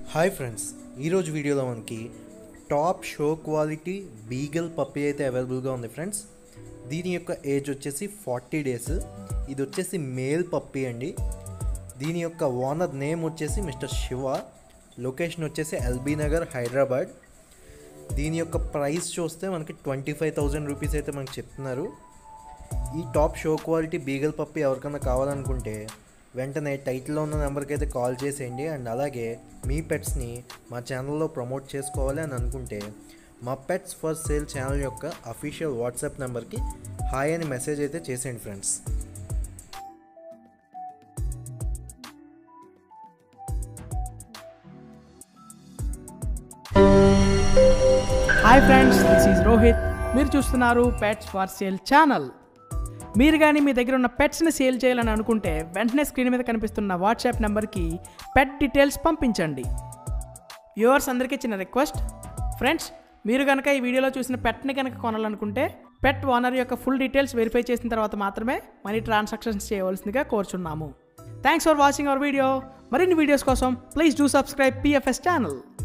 hi friends ఈరోజు వీడియోలో మనకి top show quality beagle puppy అయితే అవైలబుల్గా ఉంది ఫ్రెండ్స్ దీని యొక్క ఏజ్ వచ్చేసి ఫార్టీ డేస్ ఇది వచ్చేసి మేల్ పప్పీ అండి దీని యొక్క ఓనర్ నేమ్ వచ్చేసి మిస్టర్ శివ లొకేషన్ వచ్చేసి ఎల్బీ నగర్ హైదరాబాద్ దీని యొక్క ప్రైస్ చూస్తే మనకి ట్వంటీ ఫైవ్ థౌజండ్ రూపీస్ అయితే మనకి చెప్తున్నారు ఈ top show quality beagle puppy ఎవరికైనా కావాలనుకుంటే వెంటనే టైటిల్లో ఉన్న నెంబర్కి అయితే కాల్ చేసేయండి అండ్ అలాగే మీ పెట్స్ని మా ఛానల్లో ప్రమోట్ చేసుకోవాలి అని అనుకుంటే మా పెట్స్ ఫర్ సేల్ ఛానల్ యొక్క అఫీషియల్ వాట్సాప్ నెంబర్కి హాయ్ అని మెసేజ్ అయితే చేసేయండి friends hi friends this is Rohit మీరు చూస్తున్నారు పెట్స్ ఫర్ సేల్ ఛానల్ మీరు కానీ మీ దగ్గర ఉన్న పెట్స్ని సేల్ చేయాలని అనుకుంటే వెంటనే స్క్రీన్ మీద కనిపిస్తున్న వాట్సాప్ నెంబర్కి పెట్ డీటెయిల్స్ పంపించండి వ్యూవర్స్ అందరికీ చిన్న రిక్వెస్ట్ ఫ్రెండ్స్ మీరు కనుక ఈ వీడియోలో చూసిన పెట్ని కనుక కొనాలనుకుంటే పెట్ ఓనర్ యొక్క ఫుల్ డీటెయిల్స్ వెరిఫై చేసిన తర్వాత మాత్రమే మనీ ట్రాన్సాక్షన్స్ చేయవలసిందిగా కోరుచున్నాము thanks for watching our video మరిన్ని వీడియోస్ కోసం please do subscribe PFS channel